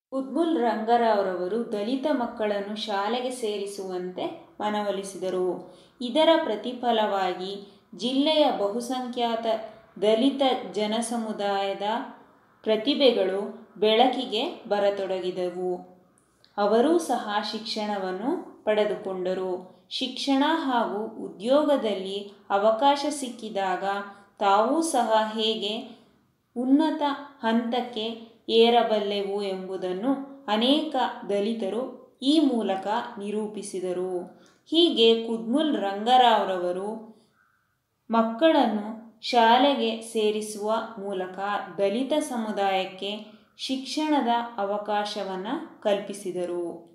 ಕುದ್ಬುಲ್ ರಂಗರಾವ್ರವರು ದಲಿತ ಮಕ್ಕಳನ್ನು ಶಾಲೆಗೆ ಸೇರಿಸುವಂತೆ ಮನವೊಲಿಸಿದರು ಇದರ ಪ್ರತಿಫಲವಾಗಿ ಜಿಲ್ಲೆಯ ಬಹುಸಂಖ್ಯಾತ ದಲಿತ ಜನಸಮುದಾಯದ ಪ್ರತಿಭೆಗಳು ಬೆಳಕಿಗೆ ಬರತೊಡಗಿದವು ಅವರೂ ಸಹ ಶಿಕ್ಷಣವನ್ನು ಪಡೆದುಕೊಂಡರು ಶಿಕ್ಷಣ ಹಾಗೂ ಉದ್ಯೋಗದಲ್ಲಿ ಅವಕಾಶ ಸಿಕ್ಕಿದಾಗ ತಾವೂ ಸಹ ಹೇಗೆ ಉನ್ನತ ಹಂತಕ್ಕೆ ಏರಬಲ್ಲೆವು ಎಂಬುದನ್ನು ಅನೇಕ ದಲಿತರು ಈ ಮೂಲಕ ನಿರೂಪಿಸಿದರು ಹೀಗೆ ಕುದ್ಬುಲ್ ರಂಗರಾವ್ರವರು ಮಕ್ಕಳನ್ನು ಶಾಲೆಗೆ ಸೇರಿಸುವ ಮೂಲಕ ದಲಿತ ಸಮುದಾಯಕ್ಕೆ ಶಿಕ್ಷಣದ ಅವಕಾಶವನ್ನು ಕಲ್ಪಿಸಿದರು